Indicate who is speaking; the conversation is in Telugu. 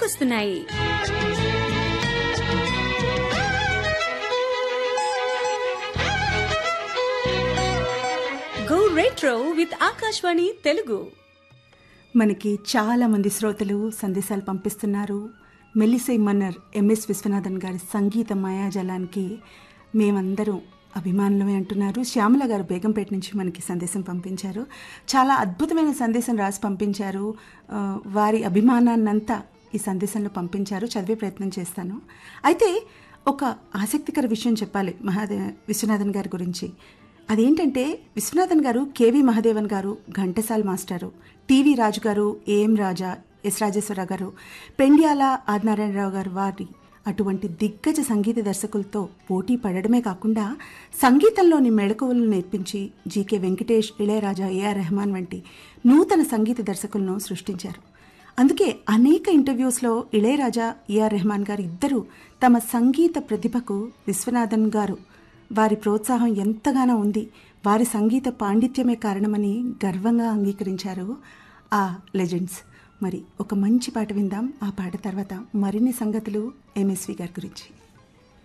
Speaker 1: గుర్తొస్తున్నాయి go retro with Akashvani Telugu
Speaker 2: మనకి చాలా మంది శ్రోతలు సందేశాలు పంపిస్తున్నారు మెల్లిసై మన్నర్ ఎంఎస్ విశ్వనాథన్ గారి సంగీత మాయాజలానికి మేమందరం అభిమానులమే అంటున్నారు శ్యామల గారు బేగంపేట నుంచి మనకి సందేశం పంపించారు చాలా అద్భుతమైన సందేశం రాసి పంపించారు ఆ, వారి అభిమానాన్నంతా ఈ సందేశంలో పంపించారు చదివే ప్రయత్నం చేస్తాను అయితే ఒక ఆసక్తికర విషయం చెప్పాలి మహాదే విశ్వనాథన్ గారి గురించి అదేంటంటే విశ్వనాథన్ గారు కేవి మహాదేవన్ గారు ఘంటసాల్ మాస్టారు టీవీ రాజు గారు ఏఎం రాజా ఎస్ రాజేశ్వరరావు గారు పెండ్యాల ఆదినారాయణరావు గారు వారి అటువంటి దిగ్గజ సంగీత దర్శకులతో పోటీ పడడమే కాకుండా సంగీతంలోని మెళకువలను నేర్పించి జీకే వెంకటేష్ ఇళయరాజా ఏఆర్ రెహమాన్ వంటి నూతన సంగీత దర్శకులను సృష్టించారు అందుకే అనేక ఇంటర్వ్యూస్లో ఇళయరాజా ఏఆర్ రెహమాన్ గారు ఇద్దరూ తమ సంగీత ప్రతిభకు విశ్వనాథన్ గారు వారి ప్రోత్సాహం ఎంతగానో ఉంది వారి సంగీత పాండిత్యమే కారణమని గర్వంగా అంగీకరించారు ఆ లెజెండ్స్ మరి ఒక మంచి పాట విందాం ఆ పాట తర్వాత మరిన్ని సంగతులు ఎంఎస్వి గారి గురించి